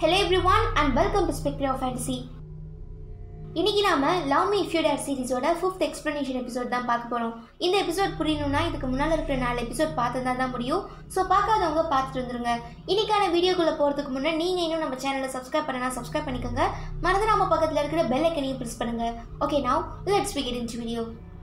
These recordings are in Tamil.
hello everyone and welcome to spectre of fantasy இன்னைக்கு நாம லவ் மீ ஃபியூ டேர் சீரிஸோட ஃபிஃப்த் எக்ஸ்பிளனேஷன் எபிசோட் தான் பார்க்க போகிறோம் இந்த எபிசோட் புரியணும்னா இதுக்கு முன்னால் இருக்கிற நாலு எபிசோட் பார்த்துருந்தா தான் முடியும் ஸோ பார்க்காதவங்க பார்த்துட்டு வந்துருங்க இன்னைக்கான வீடியோக்குள்ளே போகிறதுக்கு முன்னே நீங்கள் இன்னும் நம்ம சேனலை சப்ஸ்கிரைப் பண்ணனா சப்ஸ்கிரைப் பண்ணிக்கோங்க மறந்து நம்ம பக்கத்தில் இருக்கிற பெல் ஐக்கனையும் ப்ரெஸ் பண்ணுங்க okay now let's begin into video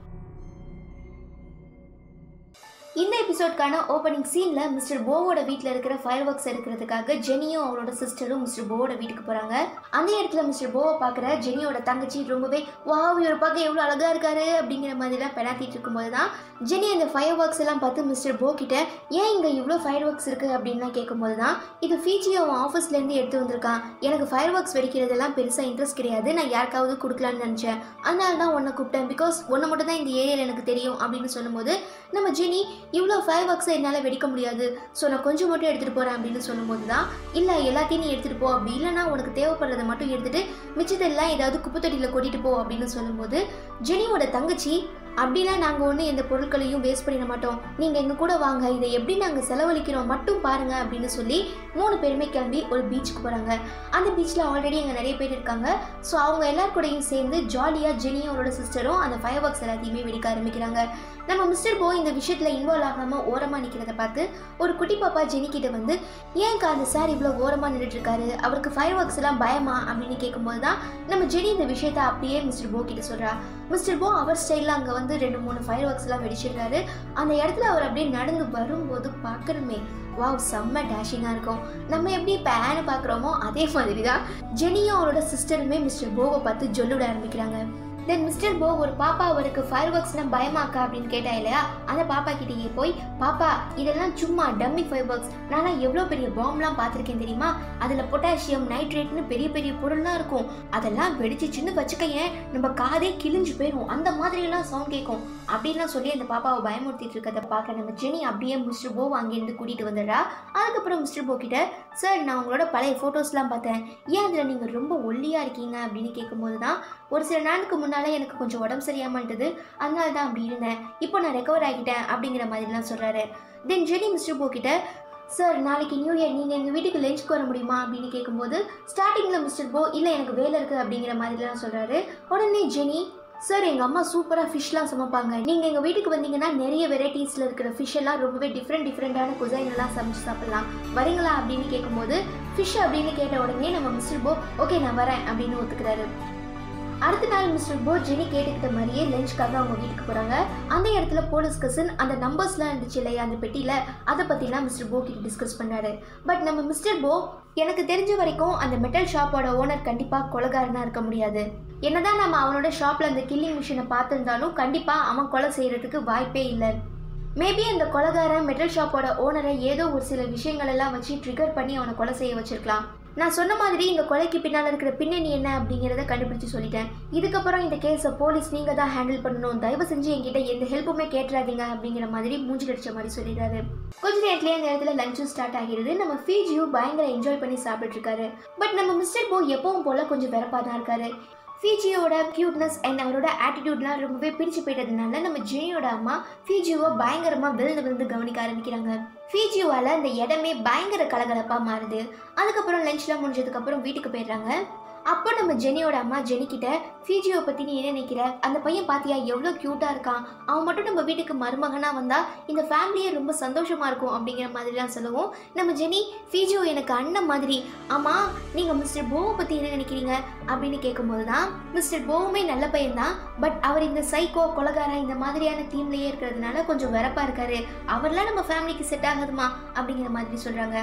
இந்த எபிசோட்கான ஓப்பனிங் சீனில் மிஸ்டர் போவோட வீட்டில் இருக்கிற ஃபயர் ஒர்க்ஸ் எடுக்கிறதுக்காக ஜெனியும் அவளோட சிஸ்டரும் மிஸ்டர் போவோட வீட்டுக்கு போகிறாங்க அந்த இடத்துல மிஸ்டர் போவை பார்க்குற ஜெனியோட தங்கச்சி ரொம்பவே வாவ் இவர் பார்க்க எவ்வளோ அழகாக இருக்காரு அப்படிங்கிற மாதிரிலாம் பெனாத்திட்டு இருக்கும்போது தான் ஜெனி அந்த ஃபயர் ஒர்க்ஸ் எல்லாம் பார்த்து மிஸ்டர் போ கிட்ட ஏன் இங்கே இவ்வளோ ஃபயர் ஒர்க்ஸ் இருக்குது அப்படின்லாம் கேட்கும்போது தான் இது ஃபீச்சி அவன் ஆஃபீஸ்லேருந்து எடுத்து வந்திருக்கான் எனக்கு ஃபயர் ஒர்க்ஸ் வெடிக்கிறதெல்லாம் பெருசாக இன்ட்ரெஸ்ட் கிடையாது நான் யாருக்காவது கொடுக்கலான்னு நினச்சேன் அதனால தான் உன்னை கூப்பிட்டேன் பிகாஸ் ஒன்று மட்டும் தான் இந்த ஏரியாவில் எனக்கு தெரியும் அப்படின்னு சொல்லும்போது நம்ம ஜெனி இவ்வளோ ஃபயர் ஒர்க்ஸை என்னால் வெடிக்க முடியாது ஸோ நான் கொஞ்சம் மட்டும் எடுத்துகிட்டு போகிறேன் அப்படின்னு சொல்லும்போது தான் இல்லை எல்லாத்தையும் நீ எடுத்துகிட்டு போ அப்படி இல்லைனா உனக்கு தேவைப்படுறதை மட்டும் எடுத்துகிட்டு மிச்சத்தெல்லாம் ஏதாவது குப்பைத்தொட்டியில் கொட்டிட்டு போ அப்படின்னு சொல்லும்போது ஜெனியோட தங்கச்சி அப்படிலாம் நாங்கள் ஒன்றும் எந்த பொருட்களையும் வேஸ்ட் பண்ணிட மாட்டோம் நீங்கள் எங்கள் கூட வாங்க இதை எப்படி நாங்கள் செலவழிக்கிறோம் மட்டும் பாருங்கள் அப்படின்னு சொல்லி மூணு பேருமே கிளம்பி ஒரு பீச்சுக்கு போகிறாங்க அந்த பீச்சில் ஆல்ரெடி அங்கே நிறைய பேர் இருக்காங்க ஸோ அவங்க எல்லார் கூடயும் சேர்ந்து ஜாலியாக ஜெனியும் அவரோட சிஸ்டரும் அந்த ஃபயர் ஒர்க்ஸ் எல்லாத்தையுமே வெடிக்க ஆரம்பிக்கிறாங்க நம்ம மிஸ்டர் போ இந்த விஷயத்தில் இன்வால்வ் ஆகாமல் ஓரமாக நிற்கிறத பார்த்து ஒரு குட்டி பாப்பா ஜெனி கிட்ட வந்து ஏன்க்கா அந்த சார் இவ்வளோ ஓரமாக நின்றுட்டு இருக்காரு அவருக்கு ஃபயர் ஒர்க்ஸ் எல்லாம் பயமா அப்படின்னு கேட்கும்போது தான் நம்ம ஜெனி இந்த விஷயத்த அப்படியே மிஸ்டர் போ கிட்ட சொல்கிறா மிஸ்டர் போ அவர் ஸ்டைலில் அங்கே வந்து ரெண்டு மூணு ஃபயர் ஒர்க்ஸ் எல்லாம் வெடிச்சிருக்காரு அந்த இடத்துல அவர் அப்படியே நடந்து வரும்போது பார்க்கணுமே வாவ் செம்ம டேஷிங்காக இருக்கும் நம்ம எப்படி இப்போ ஆனு பார்க்குறோமோ அதே மாதிரி தான் ஜெனியும் அவரோட சிஸ்டருமே மிஸ்டர் போவை பார்த்து ஜொல்லுட ஆரம்பிக்கிறாங்க தென் மிஸ்டர் போ ஒரு பாப்பா அவருக்கு ஃபயர் ஒர்க்ஸ்னா பயமாக்கா அப்படின்னு கேட்டா இல்லையா அந்த பாப்பா கிட்டேயே போய் பாப்பா இதெல்லாம் சும்மா டம்மி ஃபயர் ஒர்க்ஸ் நான்லாம் எவ்வளோ பெரிய பாம்லாம் பார்த்துருக்கேன் தெரியுமா அதில் பொட்டாசியம் நைட்ரேட்னு பெரிய பெரிய பொருள்லாம் இருக்கும் அதெல்லாம் வெடிச்சிச்சுன்னு வச்சுக்கையேன் நம்ம காதே கிழிஞ்சு போயிடும் அந்த மாதிரியெல்லாம் சவுண்ட் கேட்கும் அப்படின்லாம் சொல்லி அந்த பாப்பாவை பயமுறுத்திட்டு இருக்கிறத பார்க்க நம்ம ஜெனி அப்படியே மிஸ்டர் போ அங்கேருந்து கூட்டிகிட்டு வந்துடுறா அதுக்கப்புறம் மிஸ்டர் போ கிட்ட சார் நான் உங்களோட பழைய ஃபோட்டோஸ்லாம் பார்த்தேன் ஏன் அதில் நீங்கள் ரொம்ப ஒல்லியாக இருக்கீங்க அப்படின்னு கேட்கும்போது தான் ஒரு சில நாளுக்கு முன்னால் எனக்கு கொஞ்சம் உடம்பு சரியாமட்டது அதனால தான் அப்படி இருந்தேன் இப்போ நான் ரெக்கவர் ஆகிட்டேன் அப்படிங்கிற மாதிரிலாம் சொல்கிறாரு தென் ஜெனி மிஸ்டர் போ கிட்ட சார் நாளைக்கு நியூ இயர் நீங்கள் எங்கள் வீட்டுக்கு லஞ்சுக்கு வர முடியுமா அப்படின்னு கேட்கும்போது ஸ்டார்டிங்கில் மிஸ்டர் போ இல்லை எனக்கு வேலை இருக்குது அப்படிங்கிற மாதிரிலாம் சொல்கிறாரு உடனே ஜெனி சார் எங்கள் அம்மா சூப்பராக ஃபிஷ்லாம் சமைப்பாங்க நீங்கள் எங்கள் வீட்டுக்கு வந்தீங்கன்னா நிறைய வெரைட்டிஸில் இருக்கிற ஃபிஷ் எல்லாம் ரொம்பவே டிஃப்ரெண்ட் டிஃப்ரெண்ட்டான குசைன் எல்லாம் சமைச்சு சாப்பிடலாம் வரீங்களா அப்படின்னு கேட்கும்போது ஃபிஷ் அப்படின்னு கேட்ட உடனே நம்ம மிஸ்டர் போ ஓகே நான் வரேன் அப்படின்னு ஒத்துக்கிறாரு அடுத்த நாள் மிஸ்டர் போ ஜெனி கேட்டுக்கிட்ட மாதிரியே லஞ்சுக்காக அவங்க வீட்டுக்கு போகிறாங்க அந்த இடத்துல போலீஸ் கசன் அந்த நம்பர்ஸ்லாம் இருந்துச்சு இல்லையா அந்த பெட்டியில் அதை பற்றிலாம் மிஸ்டர் போ கிட்ட டிஸ்கஸ் பண்ணாரு பட் நம்ம மிஸ்டர் போ எனக்கு தெரிஞ்ச வரைக்கும் அந்த மெட்டல் ஷாப்போட ஓனர் கண்டிப்பாக கொலகாரனாக இருக்க முடியாது என்னதான் நம்ம அவனோட ஷாப்பில் அந்த கில்லிங் மிஷினை பார்த்துருந்தாலும் கண்டிப்பாக அவன் கொலை செய்கிறதுக்கு வாய்ப்பே இல்லை மேபி அந்த கொலகாரன் மெட்டல் ஷாப்போட ஓனரை ஏதோ ஒரு சில விஷயங்கள் எல்லாம் வச்சு ட்ரிகர் பண்ணி அவனை கொலை செய்ய வச்சிருக்கலாம் நான் சொன்ன மாதிரி இந்த கொலைக்கு பின்னால் இருக்கிற பின்னணி என்ன அப்படிங்கிறத கண்டுபிடிச்சு சொல்லிட்டேன் இதுக்கப்புறம் இந்த கேஸை போலீஸ் நீங்கள் தான் ஹேண்டில் பண்ணணும் தயவு செஞ்சு என்கிட்ட எந்த ஹெல்ப்புமே கேட்டுறாதீங்க அப்படிங்கிற மாதிரி மூஞ்சி அடிச்ச மாதிரி சொல்லிடுறாரு கொஞ்ச நேரத்துலேயே அந்த இடத்துல லஞ்சும் ஸ்டார்ட் ஆகிறது நம்ம ஃபீஜியும் பயங்கர என்ஜாய் பண்ணி சாப்பிட்டுட்டு இருக்காரு பட் நம்ம மிஸ்டர் போ எப்பவும் போல கொஞ்சம் வெறப்பாக தான் இருக்காரு ஃபீஜியோட க்யூட்னஸ் அண்ட் அவரோட ஆட்டிடியூட்லாம் ரொம்பவே பிடிச்சு போயிட்டதுனால நம்ம ஜெனியோட அம்மா ஃபீஜியோவை பயங்கரமாக விழுந்து விழுந்து கவனிக்க ஆரம்பிக்கிறாங்க ஃபீஜியோவால் அந்த இடமே பயங்கர கலகலப்பாக மாறுது அதுக்கப்புறம் லஞ்ச்லாம் முடிஞ்சதுக்கப்புறம் வீட்டுக்கு போயிடுறாங்க அப்போ நம்ம ஜெனியோட அம்மா ஜெனி கிட்ட ஃபீஜியோ பற்றி நீ என்ன நினைக்கிற அந்த பையன் பாத்தியா எவ்வளோ க்யூட்டாக இருக்கான் அவன் மட்டும் நம்ம வீட்டுக்கு மருமகனாக வந்தால் இந்த ஃபேமிலியே ரொம்ப சந்தோஷமாக இருக்கும் அப்படிங்கிற மாதிரிலாம் சொல்லுவோம் நம்ம ஜெனி ஃபீஜியோ எனக்கு அண்ணன் மாதிரி ஆமாம் நீங்கள் மிஸ்டர் போவை பற்றி என்ன நினைக்கிறீங்க அப்படின்னு கேட்கும்போது தான் மிஸ்டர் போவுமே நல்ல பையன் தான் பட் அவர் இந்த சைக்கோ கொலகாரா இந்த மாதிரியான தீம்லேயே இருக்கிறதுனால கொஞ்சம் வெறப்பாக இருக்காரு அவர்லாம் நம்ம ஃபேமிலிக்கு செட் ஆகுதுமா அப்படிங்கிற மாதிரி சொல்கிறாங்க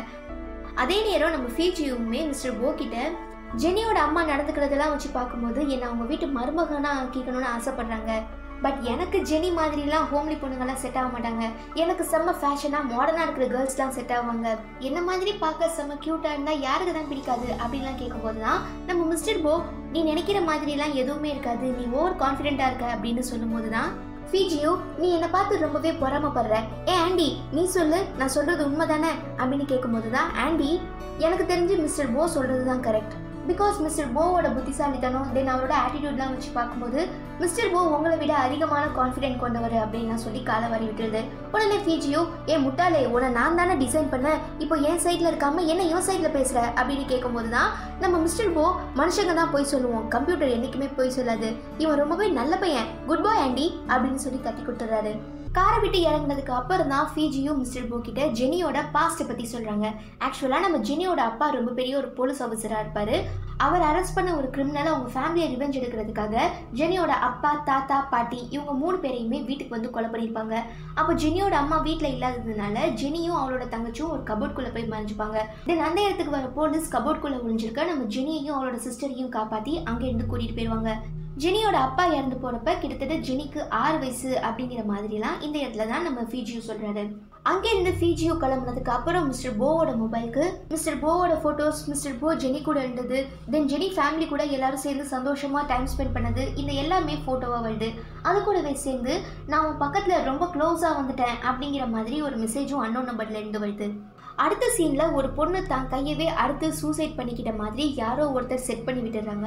அதே நேரம் நம்ம ஃபீஜியுமே மிஸ்டர் போ கிட்ட ஜெனியோட அம்மா நடந்துக்கிறதெல்லாம் வச்சு பார்க்கும்போது என்னை அவங்க வீட்டு மருமகனாக ஆக்கிக்கணும்னு ஆசைப்படுறாங்க பட் எனக்கு ஜெனி மாதிரிலாம் ஹோம்லி பொண்ணுங்கெல்லாம் செட் ஆக மாட்டாங்க எனக்கு செம்ம ஃபேஷனாக மாடர்னாக இருக்கிற கேர்ள்ஸ்லாம் செட் ஆவாங்க என்ன மாதிரி பார்க்க செம்ம க்யூட்டாக இருந்தால் யாருக்கு தான் பிடிக்காது அப்படின்லாம் கேட்கும்போது தான் நம்ம மிஸ்டர் போ நீ நினைக்கிற மாதிரிலாம் எதுவுமே இருக்காது நீ ஓவர் கான்ஃபிடென்ட்டாக இருக்க அப்படின்னு சொல்லும்போது தான் ஃபீஜியோ நீ என்னை பார்த்து ரொம்பவே பொறாமப்படுற ஏ ஆண்டி நீ சொல்லு நான் சொல்றது உண்மை தானே அப்படின்னு கேட்கும்போது தான் ஆண்டி எனக்கு தெரிஞ்சு மிஸ்டர் போ சொல்றது தான் கரெக்ட் பிகாஸ் மிஸ்டர் போவோட புத்திசாலித்தனம் தென் அவரோட ஆட்டிடியூட்லாம் வச்சு பார்க்கும்போது மிஸ்டர் போ உங்களை விட அதிகமான கான்ஃபிடென்ட் கொண்டவர் அப்படின்னு நான் சொல்லி காலை வாரி விட்டுருது உடனே ஃபீஜியோ ஏன் முட்டாளே உன்னை நான் தானே டிசைன் பண்ணேன் இப்போ என் சைடில் இருக்காம என்ன இவன் சைடில் பேசுகிற அப்படின்னு கேட்கும்போது தான் நம்ம மிஸ்டர் போ மனுஷங்க தான் போய் சொல்லுவோம் கம்ப்யூட்டர் என்றைக்குமே போய் சொல்லாது இவன் ரொம்பவே நல்ல பையன் குட் பாய் ஆண்டி அப்படின்னு சொல்லி தட்டி கொடுத்துட்றாரு காரை விட்டு இறங்குனதுக்கு அப்புறம் தான் ஃபீஜியும் மிஸ்டர் போ கிட்ட ஜெனியோட பாஸ்ட்டை பற்றி சொல்கிறாங்க ஆக்சுவலாக நம்ம ஜெனியோட அப்பா ரொம்ப பெரிய ஒரு போலீஸ் ஆஃபீஸராக இருப்பார் அவர் அரெஸ்ட் பண்ண ஒரு கிரிமினலை அவங்க ஃபேமிலியை ரிவெஞ்ச் எடுக்கிறதுக்காக ஜெனியோட அப்பா தாத்தா பாட்டி இவங்க மூணு பேரையுமே வீட்டுக்கு வந்து கொலை பண்ணியிருப்பாங்க அப்போ ஜெனியோட அம்மா வீட்டில் இல்லாததுனால ஜெனியும் அவளோட தங்கச்சியும் ஒரு கபோர்ட்குள்ளே போய் மறைஞ்சுப்பாங்க தென் அந்த இடத்துக்கு வர போலீஸ் கபோர்ட்குள்ளே ஒழிஞ்சிருக்க நம்ம ஜெனியையும் அவளோட சிஸ்டரையும் காப்பாற்றி அங்கேருந்து கூட்டிகிட்டு போயிடுவாங்க ஜெனியோட அப்பா இறந்து போறப்ப கிட்டத்தட்ட ஜெனிக்கு ஆறு வயசு அப்படிங்கிற மாதிரிலாம் இந்த இடத்துல தான் நம்ம ஃபீஜியோ சொல்றாரு அங்கேருந்து ஃபீஜியோ கிளம்புனதுக்கு அப்புறம் மிஸ்டர் போவோட மொபைலுக்கு மிஸ்டர் போவோட ஃபோட்டோஸ் மிஸ்டர் போ ஜெனி கூட இருந்தது தென் ஜெனி ஃபேமிலி கூட எல்லாரும் சேர்ந்து சந்தோஷமாக டைம் ஸ்பெண்ட் பண்ணது இந்த எல்லாமே ஃபோட்டோவாக வருது அது கூடவே சேர்ந்து நான் உன் பக்கத்தில் ரொம்ப க்ளோஸாக வந்துட்டேன் அப்படிங்கிற மாதிரி ஒரு மெசேஜும் அன்னோன் நம்பர்ல இருந்து வருது அடுத்த சீனில் ஒரு பொண்ணு தான் கையவே அறுத்து சூசைட் பண்ணிக்கிட்ட மாதிரி யாரோ ஒருத்தர் செட் பண்ணி விட்டுறாங்க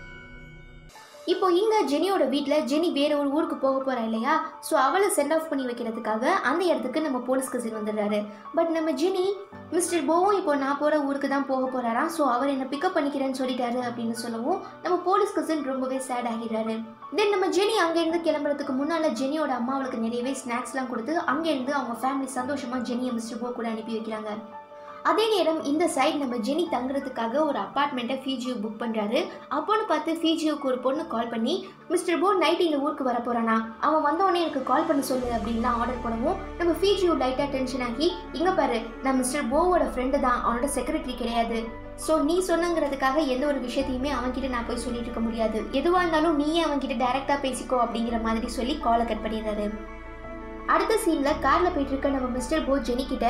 இப்போ இங்க ஜெனியோட வீட்டில் ஜெனி வேற ஒரு ஊருக்கு போக போறா இல்லையா ஸோ அவளை சென்ட் ஆஃப் பண்ணி வைக்கிறதுக்காக அந்த இடத்துக்கு நம்ம போலீஸ் கசின் வந்துடுறாரு பட் நம்ம ஜெனி மிஸ்டர் போவும் இப்போ நான் போற ஊருக்கு தான் போக போறாராம் ஸோ அவர் என்ன பிக்கப் பண்ணிக்கிறேன்னு சொல்லிட்டாரு அப்படின்னு சொல்லவும் நம்ம போலீஸ் கசின் ரொம்பவே சேட் ஆகிடுறாரு தென் நம்ம ஜெனி அங்கேருந்து கிளம்புறதுக்கு முன்னால ஜெனியோட அம்மா அவளுக்கு நிறையவே ஸ்நாக்ஸ்லாம் கொடுத்து அங்கேருந்து அவங்க ஃபேமிலி சந்தோஷமா ஜெனியை மிஸ்டர் போ கூட அனுப்பி வைக்கிறாங்க அதே நேரம் இந்த சைடு நம்ம ஜெனி தங்குறதுக்காக ஒரு அப்பார்ட்மெண்ட்டை ஃபீஜியோ புக் பண்ணுறாரு அப்போன்னு பார்த்து ஃபீஜியோக்கு ஒரு பொண்ணு கால் பண்ணி மிஸ்டர் போ நைட் இந்த ஊருக்கு வர போகிறானா அவன் வந்தவொடனே எனக்கு கால் பண்ண சொல்லு அப்படின்லாம் ஆர்டர் பண்ணவும் நம்ம ஃபீஜியோ லைட்டாக டென்ஷன் ஆகி இங்கே பாரு நான் மிஸ்டர் போவோட ஃப்ரெண்டு தான் அவனோட செக்ரட்டரி கிடையாது ஸோ நீ சொன்னங்கிறதுக்காக எந்த ஒரு விஷயத்தையுமே அவன்கிட்ட நான் போய் சொல்லிட்டு இருக்க முடியாது எதுவாக இருந்தாலும் நீயே அவன்கிட்ட டைரெக்டாக பேசிக்கோ அப்படிங்கிற மாதிரி சொல்லி காலை கட் பண்ணிடுறாரு அடுத்த சீனில் காரில் போயிட்டு இருக்க நம்ம மிஸ்டர் போ ஜெனி கிட்ட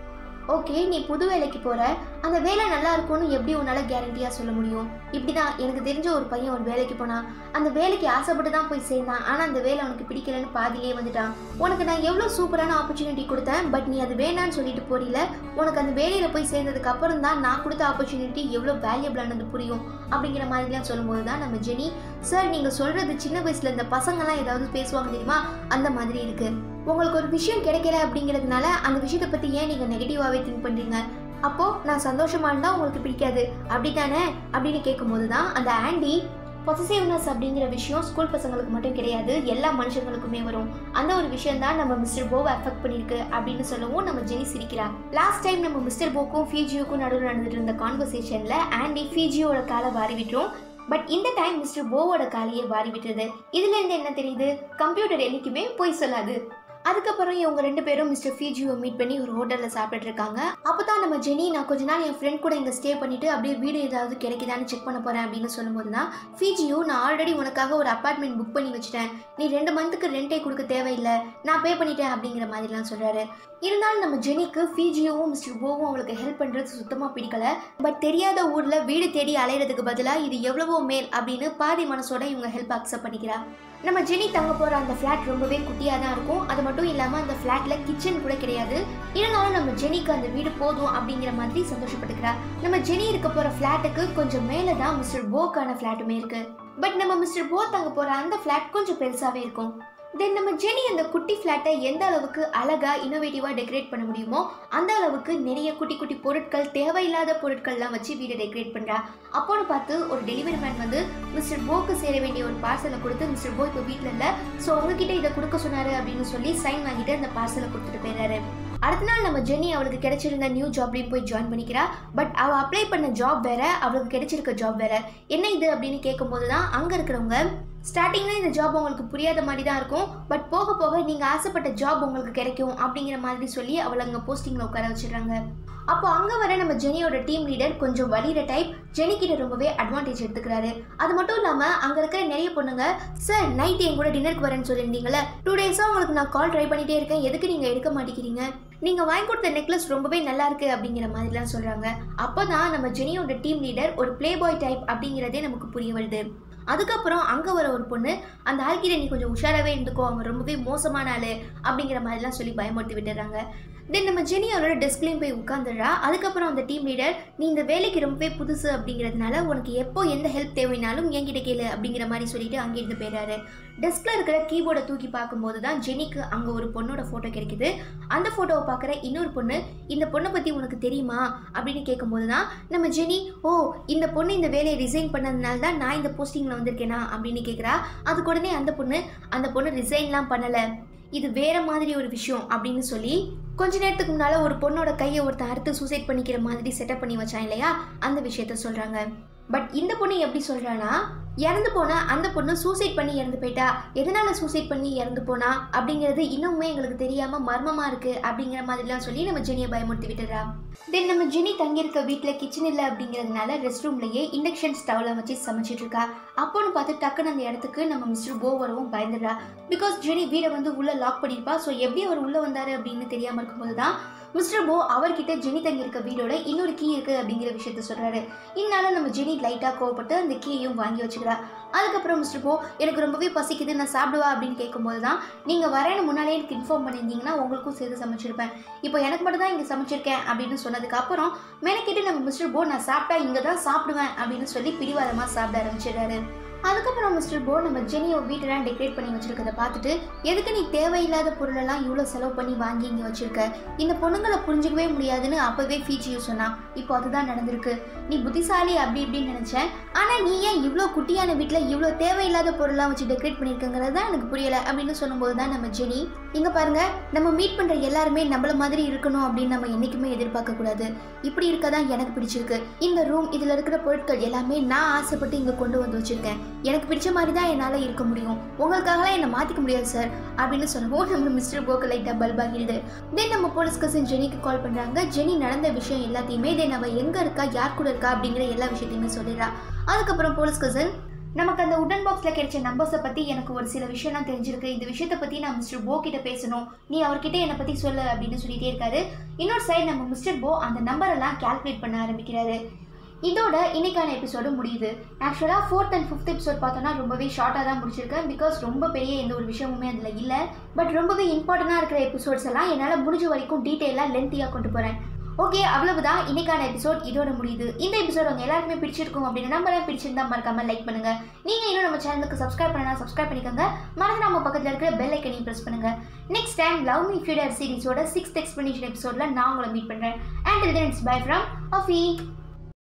ஓகே நீ புது வேலைக்கு போற அந்த வேலை நல்லா இருக்கும்னு எப்படி உன்னால கேரண்டியா சொல்ல முடியும் இப்படிதான் எனக்கு தெரிஞ்ச ஒரு பையன் ஒரு வேலைக்கு போனான் அந்த வேலைக்கு ஆசைப்பட்டு தான் போய் சேர்ந்தான் ஆனா அந்த வேலை அவனுக்கு பிடிக்கலன்னு பாதியிலே வந்துட்டான் உனக்கு நான் எவ்வளவு சூப்பரான ஆப்பர்ச்சுனிட்டி கொடுத்தேன் பட் நீ அது வேணான்னு சொல்லிட்டு போறீல உனக்கு அந்த வேலையில போய் சேர்ந்ததுக்கு அப்புறம் தான் நான் கொடுத்த ஆப்பர்ச்சுனிட்டி எவ்வளவு வேல்யூபிளானது புரியும் அப்படிங்கிற மாதிரிலாம் சொல்லும்போது தான் நம்ம ஜெனி சார் நீங்க சொல்றது சின்ன வயசுல இந்த பசங்கெல்லாம் ஏதாவது பேசுவாங்க தெரியுமா அந்த மாதிரி இருக்கு உங்களுக்கு ஒரு விஷயம் கிடைக்கல அப்படிங்கிறதுனால அந்த விஷயத்தை பற்றி ஏன் நீங்கள் நெகட்டிவாகவே திங்க் பண்ணுறீங்க அப்போது நான் சந்தோஷமா இருந்தால் உங்களுக்கு பிடிக்காது அப்படி தானே அப்படின்னு கேட்கும்போது தான் அந்த ஆண்டி பொசசிவ்னஸ் அப்படிங்கிற விஷயம் ஸ்கூல் பசங்களுக்கு மட்டும் கிடையாது எல்லா மனுஷங்களுக்குமே வரும் அந்த ஒரு விஷயம் தான் நம்ம மிஸ்டர் போவை அஃபெக்ட் பண்ணியிருக்கு அப்படின்னு சொல்லவும் நம்ம ஜெனி சிரிக்கிறா லாஸ்ட் டைம் நம்ம மிஸ்டர் போக்கும் ஃபீஜியோக்கும் நடுவில் நடந்துட்டு இருந்த கான்வர்சேஷனில் ஆண்டி ஃபீஜியோட காலை வாரி விட்டுரும் பட் இந்த டைம் மிஸ்டர் போவோட காலையே வாரி விட்டுருது இதுல இருந்து என்ன தெரியுது கம்ப்யூட்டர் என்னைக்குமே போய் சொல்லாது அதுக்கப்புறம் இவங்க ரெண்டு பேரும் மிஸ்டர் ஃபீஜியை மீட் பண்ணி ஒரு ஹோட்டலில் சாப்பிட்டுட்டு இருக்காங்க அப்போ தான் நம்ம ஜெனி நான் கொஞ்ச நாள் என் ஃப்ரெண்ட் கூட இங்கே ஸ்டே பண்ணிட்டு அப்படியே வீடு ஏதாவது கிடைக்குதான்னு செக் பண்ண போகிறேன் அப்படின்னு சொல்லும்போது தான் ஃபீஜியோ நான் ஆல்ரெடி உனக்காக ஒரு அப்பார்ட்மெண்ட் புக் பண்ணி வச்சுட்டேன் நீ ரெண்டு மந்த்துக்கு ரெண்டே கொடுக்க தேவையில்லை நான் பே பண்ணிட்டேன் அப்படிங்கிற மாதிரிலாம் சொல்கிறாரு இருந்தாலும் நம்ம ஜெனிக்கு ஃபீஜியோவும் மிஸ்டர் போவும் அவளுக்கு ஹெல்ப் பண்ணுறது சுத்தமாக பிடிக்கல பட் தெரியாத ஊரில் வீடு தேடி அலையிறதுக்கு பதிலாக இது எவ்வளவோ மேல் அப்படின்னு பாதி மனசோட இவங்க ஹெல்ப் அக்செப்ட் பண்ணிக்கிறா நம்ம ஜெனி தங்க போகிற அந்த ஃப்ளாட் ரொம்பவே குட்டியாக தான் இருக்கும் அது மட்டும் இல்லாமல் அந்த ஃப்ளாட்டில் கிச்சன் கூட கிடையாது இருந்தாலும் நம்ம ஜெனிக்கு அந்த வீடு போதும் அப்படிங்கிற மாதிரி சந்தோஷப்பட்டுக்கிறா நம்ம ஜெனி இருக்க போகிற ஃப்ளாட்டுக்கு கொஞ்சம் மேலே தான் மிஸ்டர் போக்கான ஃப்ளாட்டுமே இருக்கு பட் நம்ம மிஸ்டர் போ தங்க போகிற அந்த ஃப்ளாட் கொஞ்சம் பெருசாகவே இருக்கும் தென் நம்ம ஜெனி அந்த குட்டி ஃப்ளாட்டை எந்த அளவுக்கு அழகா இனோவேட்டிவா டெக்கரேட் பண்ண முடியுமோ அந்த அளவுக்கு நிறைய குட்டி குட்டி பொருட்கள் தேவையில்லாத பொருட்கள்லாம் வச்சு வீடை டெக்கரேட் பண்றா அப்போன்னு பார்த்து ஒரு டெலிவரி மேன் வந்து மிஸ்டர் போக்கு சேர வேண்டிய ஒரு பார்சலை கொடுத்து மிஸ்டர் போ இப்போ வீட்டில் இல்லை ஸோ உங்ககிட்ட இதை கொடுக்க சொன்னாரு அப்படின்னு சொல்லி சைன் வாங்கிட்டு அந்த பார்சலை கொடுத்துட்டு போயிடுறாரு அடுத்த நாள் நம்ம ஜெனி அவளுக்கு கிடைச்சிருந்த நியூ ஜாப்லையும் போய் ஜாயின் பண்ணிக்கிறா பட் அவள் அப்ளை பண்ண ஜாப் வேற அவளுக்கு கிடைச்சிருக்க ஜாப் வேற என்ன இது அப்படின்னு கேட்கும்போது தான் அங்கே இருக்கிறவங்க ஸ்டார்டிங்கில் இந்த ஜாப் உங்களுக்கு புரியாத மாதிரி தான் இருக்கும் பட் போக போக நீங்கள் ஆசைப்பட்ட ஜாப் உங்களுக்கு கிடைக்கும் அப்படிங்கிற மாதிரி சொல்லி அவளை அங்கே போஸ்டிங்கில் உட்கார வச்சிடுறாங்க அப்போ அங்கே வர நம்ம ஜெனியோட டீம் லீடர் கொஞ்சம் வலிகிற டைப் ஜெனி கிட்ட ரொம்பவே அட்வான்டேஜ் எடுத்துக்கிறாரு அது மட்டும் இல்லாமல் அங்கே இருக்கிற நிறைய பொண்ணுங்க சார் நைட் என் கூட டின்னருக்கு வரேன்னு சொல்லியிருந்தீங்களே டூ டேஸாக உங்களுக்கு நான் கால் ட்ரை பண்ணிட்டே இருக்கேன் எதுக்கு நீங்கள் எடுக்க மாட்டேங்கிறீங்க நீங்கள் வாங்கி கொடுத்த நெக்லஸ் ரொம்பவே நல்லா இருக்கு அப்படிங்கிற மாதிரிலாம் சொல்கிறாங்க அப்போ தான் நம்ம ஜெனியோட டீம் லீடர் ஒரு ப்ளே பாய் டைப் அப்படிங்கிறதே நமக்கு புரிய வருது அதுக்கப்புறம் அங்கே வர ஒரு பொண்ணு அந்த ஆள்கிட்ட நீ கொஞ்சம் உஷாராகவே இருந்துக்கோ அவங்க ரொம்பவே மோசமான ஆள் அப்படிங்கிற மாதிரிலாம் சொல்லி பயமுறுத்தி விட்டுறாங்க தென் நம்ம ஜெனி அவரோட டெஸ்க்லேயும் போய் உட்காந்துடுறா அதுக்கப்புறம் அந்த டீம் லீடர் நீ இந்த வேலைக்கு ரொம்பவே புதுசு அப்படிங்கிறதுனால உனக்கு எப்போ எந்த ஹெல்ப் தேவைனாலும் என்கிட்ட கேளு அப்படிங்கிற மாதிரி சொல்லிட்டு அங்கேருந்து போயிடாரு டெஸ்கில் இருக்கிற கீபோர்டை தூக்கி பார்க்கும்போது தான் ஜெனிக்கு அங்கே ஒரு பொண்ணோட ஃபோட்டோ கிடைக்குது அந்த ஃபோட்டோவை பார்க்குற இன்னொரு பொண்ணு இந்த பொண்ணை பற்றி உனக்கு தெரியுமா அப்படின்னு கேட்கும்போது தான் நம்ம ஜெனி ஓ இந்த பொண்ணு இந்த வேலையை ரிசைன் பண்ணதுனால தான் நான் இந்த போஸ்டிங்கில் வந்திருக்கேனா அப்படின்னு கேட்குறா அதுக்கு உடனே அந்த பொண்ணு அந்த பொண்ணு ரிசைன்லாம் பண்ணலை இது வேற மாதிரி ஒரு விஷயம் அப்படின்னு சொல்லி கொஞ்ச நேரத்துக்கு முன்னால ஒரு பொண்ணோட கையை ஒருத்தன் அறுத்து சூசைட் பண்ணிக்கிற மாதிரி செட்டப் பண்ணி வச்சான் இல்லையா அந்த விஷயத்த சொல்றாங்க பட் இந்த பொண்ணு எப்படி சொல்றானா இறந்து போனா அந்த பொண்ணு சூசைட் பண்ணி இறந்து போயிட்டா எதனால சூசைட் பண்ணி இறந்து போனா அப்படிங்கிறது இன்னுமே எங்களுக்கு தெரியாம மர்மமா இருக்கு அப்படிங்கிற மாதிரிலாம் சொல்லி நம்ம ஜெனியை பயமுறுத்தி விட்டுறா தென் நம்ம ஜெனி தங்கியிருக்க வீட்டில் கிச்சன் இல்லை அப்படிங்கிறதுனால ரெஸ்ட் ரூம்லயே இண்டக்ஷன் ஸ்டவ்ல வச்சு சமைச்சிட்டு இருக்கா அப்போன்னு பார்த்து டக்குன்னு அந்த இடத்துக்கு நம்ம மிஸ்டர் போ வரவும் பயந்துடுறா பிகாஸ் ஜெனி வீடை வந்து உள்ள லாக் பண்ணியிருப்பா ஸோ எப்படி அவர் உள்ள வந்தாரு அப்படின்னு தெரியாம இருக்கும்போது தான் மிஸ்டர் போ அவர்கிட்ட ஜெனி தங்கியிருக்க வீடோட இன்னொரு கீ இருக்கு அப்படிங்கிற விஷயத்த சொல்றாரு இதனால நம்ம ஜெனி லைட்டா கோவப்பட்டு அந்த கீயையும் வாங்கி வச்சுக்கிறா அதுக்கப்புறம் மிஸ்டர் போ எனக்கு ரொம்பவே பசிக்குது நான் சாப்பிடுவா அப்படின்னு கேட்கும்போது தான் நீங்கள் வரேன்னு முன்னாலே எனக்கு இன்ஃபார்ம் பண்ணியிருந்தீங்கன்னா உங்களுக்கும் சேர்த்து சமைச்சிருப்பேன் இப்போ எனக்கு மட்டும் தான் இங்கே சமைச்சிருக்கேன் அப்படின்னு சொன்னதுக்கு அப்புறம் மெனக்கிட்டு நம்ம மிஸ்டர் போ நான் சாப்பிட்டா இங்கே தான் சாப்பிடுவேன் அப்படின்னு சொல்லி பிடிவாதமாக சாப்பிட ஆரம்பிச்சிடுறாரு அதுக்கப்புறம் மிஸ்டர் போ நம்ம ஜெனியை வீட்டெல்லாம் டெக்கரேட் பண்ணி வச்சிருக்கத பார்த்துட்டு எதுக்கு நீ தேவையில்லாத பொருளெல்லாம் இவ்வளோ செலவு பண்ணி வாங்கி இங்கே வச்சிருக்க இந்த பொண்ணுங்களை புரிஞ்சுக்கவே முடியாதுன்னு அப்போவே ஃபீச்சியூ சொன்னா இப்போ அதுதான் நடந்திருக்கு நீ புத்திசாலி அப்படி இப்படின்னு நினச்சேன் ஆனால் நீ ஏன் இவ்வளோ குட்டியான வீட்டில் இவ்வளோ தேவையில்லாத பொருளாக வச்சு டெக்கரேட் பண்ணியிருக்கங்கிறது தான் எனக்கு புரியலை அப்படின்னு சொல்லும்போது தான் நம்ம ஜெனி இங்கே பாருங்க நம்ம மீட் பண்ணுற எல்லாருமே நம்மள மாதிரி இருக்கணும் அப்படின்னு நம்ம என்றைக்குமே எதிர்பார்க்க கூடாது இப்படி இருக்க தான் எனக்கு பிடிச்சிருக்கு இந்த ரூம் இதில் இருக்கிற பொருட்கள் எல்லாமே நான் ஆசைப்பட்டு இங்கே கொண்டு வந்து வச்சிருக்கேன் எனக்கு பிடிச்ச மாதிரி தான் என்னால் இருக்க முடியும் உங்களுக்காகலாம் என்னை மாற்றிக்க முடியாது சார் அப்படின்னு சொன்னபோது நம்ம மிஸ்டர் போக்கு லைட்டாக பல்பாகிடுது தென் நம்ம போலீஸ் கசன் ஜெனிக்கு கால் பண்ணுறாங்க ஜெனி நடந்த விஷயம் எல்லாத்தையுமே தென் அவள் எங்கே இருக்கா யார் கூட இருக்கா அப்படிங்கிற எல்லா விஷயத்தையுமே சொல்லிடுறா அதுக்கப்புறம் போலீஸ் கசன் நமக்கு அந்த உடன் பாக்ஸில் கிடைச்ச நம்பர்ஸை பற்றி எனக்கு ஒரு சில விஷயம்லாம் தெரிஞ்சிருக்கு இந்த விஷயத்தை பற்றி நான் மிஸ்டர் போ கிட்ட பேசணும் நீ அவர்கிட்ட என்னை பற்றி சொல்லு அப்படின்னு சொல்லிட்டே இருக்காரு இன்னொரு சைடு நம்ம மிஸ்டர் போ அந்த நம்பரெல்லாம் கால்குலேட் பண்ண ஆரம்பிக்கிறாரு இதோட இன்னைக்கான எபிசோடு முடியுது ஆக்சுவலாக ஃபோர்த் அண்ட் ஃபிஃப்த் எபிசோட் பார்த்தோன்னா ரொம்பவே ஷார்ட்டாக தான் முடிச்சிருக்கேன் பிகாஸ் ரொம்ப பெரிய எந்த ஒரு விஷயமுமே அதில் இல்லை பட் ரொம்பவே இம்பார்ட்டண்ட்டாக இருக்கிற எபிசோட்ஸ் எல்லாம் என்னால் முடிஞ்ச வரைக்கும் டீட்டெயிலாக லென்த்தியாக கொண்டு போகிறேன் ஓகே அவ்வளவுதான் இன்னைக்கான எபிசோட் இதோட முடியுது இந்த எபிசோட் உங்க எல்லாருக்குமே பிடிச்சிருக்கும் அப்படின்னு நம்பலாம் பிடிச்சிருந்தா மறக்காம லைக் பண்ணுங்க நீங்க இன்னும் நம்ம சேனலுக்கு சப்ஸ்கிரைப் பண்ணா சப்ஸ்கிரைப் பண்ணிக்கோங்க மறந்து நம்ம பக்கத்துல இருக்கிற பெல் ஐக்கனையும் பிரஸ் பண்ணுங்க next time love me feuder சீரிஸோட சிக்ஸ்த் எக்ஸ்பிளனேஷன் எபிசோட்ல நான் உங்களை மீட் பண்றேன் அண்ட் இட்ஸ் பை ஃப்ரம் அஃபி